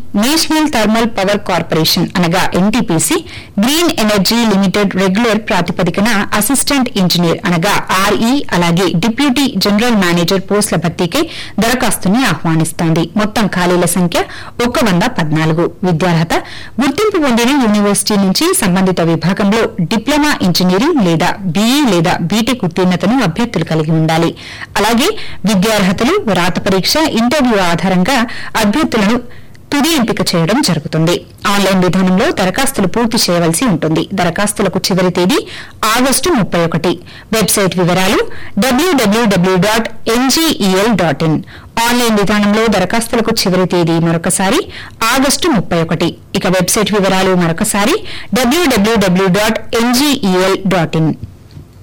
national thermal power corporation అనగా NTPC green energy limited regular ప్రాతిపదికన assistant engineer అనగా RE అలాగే డిప్యూటీ జనరల్ మేనేజర్ పోస్టుల భర్తీకి దరఖాస్తుని ఆహ్వానిస్తోంది మొత్తం ఖాళీల సంఖ్య ఒక వంద పద్నాలుగు విద్యార్హత గుర్తింపు పొందిన యూనివర్సిటీ నుంచి సంబంధిత విభాగంలో డిప్లొమా ఇంజనీరింగ్ లేదా బీఈ లేదా బీటెక్ ఉత్తీర్ణతను అభ్యర్థులు కలిగి ఉండాలి అలాగే విద్యార్హతలు రాత పరీక్ష ఇంటర్వ్యూ ఆధారంగా అభ్యర్థులను తుది ఎంపిక చేయడం జరుగుతుంది ఆన్లైన్ విధానంలో దరఖాస్తులు పూర్తి చేయవలసి ఉంటుంది దరఖాస్తులకు చివరి తేదీ ఆగస్టు ముప్పై ఒకటి వెబ్సైట్ వివరాలు WWW dot NGEL dot in online విధానంలో దరఖాస్తులకు చివరి తేదీ మరొకసారి ఆగస్టు ముప్పై ఒకటి ఇక వెబ్సైట్ వివరాలు మరొకసారి WWW dot NGEL dot in